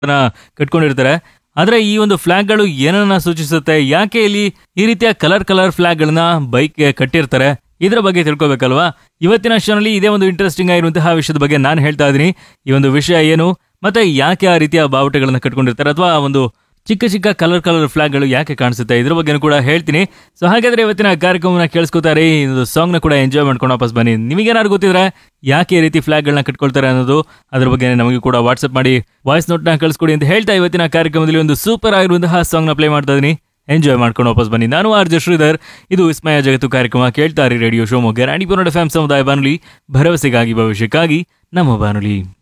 ಕಟ್ಕೊಂಡಿರ್ತಾರೆ ಆದ್ರೆ ಈ ಒಂದು ಫ್ಲಾಗ್ಗಳು ಏನನ್ನ ಸೂಚಿಸುತ್ತೆ ಯಾಕೆ ಇಲ್ಲಿ ಈ ರೀತಿಯ ಕಲರ್ ಕಲರ್ ಫ್ಲಾಗ್ಗಳನ್ನ ಬೈಕ್ಗೆ ಕಟ್ಟಿರ್ತಾರೆ ಇದರ ಬಗ್ಗೆ ತಿಳ್ಕೊಬೇಕಲ್ವಾ ಇವತ್ತಿನ ಶೋನಲ್ಲಿ ಇದೇ ಒಂದು ಇಂಟ್ರೆಸ್ಟಿಂಗ್ ಆಗಿರುವಂತಹ ವಿಷಯದ ಬಗ್ಗೆ ನಾನು ಹೇಳ್ತಾ ಇದ್ದೀನಿ ಈ ಒಂದು ವಿಷಯ ಏನು ಮತ್ತೆ ಯಾಕೆ ಆ ರೀತಿಯ ಬಾವುಟಗಳನ್ನ ಕಟ್ಕೊಂಡಿರ್ತಾರೆ ಅಥವಾ ಒಂದು ಚಿಕ್ಕ ಚಿಕ್ಕ ಕಲರ್ ಕಲರ್ ಫ್ಲಾಗ್ಗಳು ಯಾಕೆ ಕಾಣಿಸುತ್ತೆ ಇದ್ರ ಬಗ್ಗೆನೂ ಕೂಡ ಹೇಳ್ತೀನಿ ಸೊ ಹಾಗಾದ್ರೆ ಇವತ್ತಿನ ಕಾರ್ಯಕ್ರಮನ ಕೇಳಿಸ್ಕೊತಾರೆ ಈ ಒಂದು ಸಾಂಗ್ನ ಕೂಡ ಎಂಜಾಯ್ ಮಾಡ್ಕೊಂಡು ವಾಪಸ್ ಬನ್ನಿ ನಿಮಗೇನಾದ್ರು ಗೊತ್ತಿದ್ರೆ ಯಾಕೆ ಈ ರೀತಿ ಫ್ಲಾಗ್ಗಳನ್ನ ಕಟ್ಕೊಳ್ತಾರೆ ಅನ್ನೋದು ಅದ್ರ ಬಗ್ಗೆ ನಮಗೆ ಕೂಡ ವಾಟ್ಸ್ಆಪ್ ಮಾಡಿ ವಾಯ್ಸ್ ನೋಟ್ನ ಕಳಿಸ್ಕೊಡಿ ಅಂತ ಹೇಳ್ತಾ ಇವತ್ತಿನ ಕಾರ್ಯಕ್ರಮದಲ್ಲಿ ಒಂದು ಸೂಪರ್ ಆಗಿರುವಂತಹ ಸಾಂಗ್ನ ಪ್ಲೇ ಮಾಡ್ತಾ ಇದೀನಿ ಎಂಜಾಯ್ ಮಾಡ್ಕೊಂಡು ವಾಪಸ್ ಬನ್ನಿ ನಾನು ಆರ್ ಜೆ ಶ್ರೀಧರ್ ಇದು ವಿಸ್ಮಯ ಜಗತ್ತು ಕಾರ್ಯಕ್ರಮ ಕೇಳ್ತಾರೆ radio Shivamogga Ranipura F M ಸಮುದಾಯ ಬಾನುಲಿ ಭರವಸೆಗಾಗಿ ಭವಿಷ್ಯಕ್ಕಾಗಿ ನಮ್ಮ ಬಾನುಲಿ